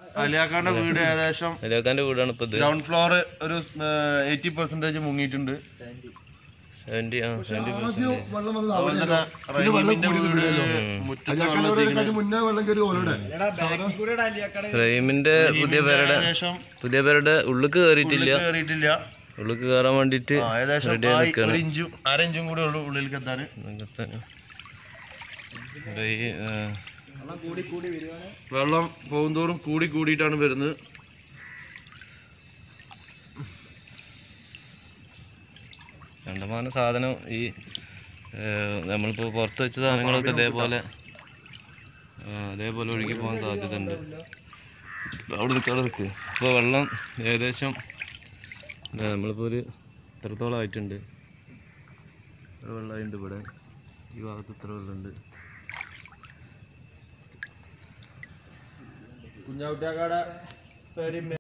അലിയാക്കാന്റെ വീട് ഏകദേശം അലിയാക്കാന്റെ വീടാണ് ഇപ്പൊ ഇത് ഗ്രൗണ്ട് ഫ്ലോർ ഒരു എയ്റ്റി പെർസെന്റേജ് മുങ്ങിയിട്ടുണ്ട് സെവന്റി ആ സെവന്റി ആദ്യം വെള്ളം വന്നത് അതുപോലെ അവിടെ തന്നെ റഹീമിന്റെ വീട് മുറ്റത്ത് അജാക്കാനോടെ മുന്നേ വെള്ളം കയറി ഓലോടെ റഹീമിന്റെ പുതിയ പേരുടെ ഏകദേശം പുതിയ പേരുടെ ഉള്ളിക്ക് കയറിയിട്ടില്ല കയറിയിട്ടില്ല ഉള്ളിക്ക് കയറാൻ വേണ്ടിട്ട് ആ, ഏകദേശം റെഡി ആ ആയി നിൽക്കാണ് ഒരു ഇഞ്ചും അര ഇഞ്ചും കൂടെ ഉള്ളു ഉള്ളിലേക്ക് എത്താൻ വെള്ളം പോകുന്തോറും കൂടി കൂടിയിട്ടാണ് വരുന്നത് കണ്ടമാന സാധനം ഈ നമ്മളിപ്പോൾ പുറത്ത് വെച്ച സാധനങ്ങളൊക്കെ ഇതേപോലെ ആ, അതേപോലെ ഒഴുകി പോകാൻ സാധ്യതയുണ്ട് അവിടെ നിൽക്കുക അവിടെ നിൽക്കുക ഇപ്പോൾ വെള്ളം ഏകദേശം ദാ നമ്മളിപ്പോൾ ഒരു ഇത്രത്തോളം ആയിട്ടുണ്ട് ഇത്ര വെള്ളമായിട്ടുണ്ട് ഇവിടെ ഈ ഭാഗത്ത് ഇത്ര വെള്ളമുണ്ട് കുഞ്ഞാവുട്ടിയാക്കാടെ പേര്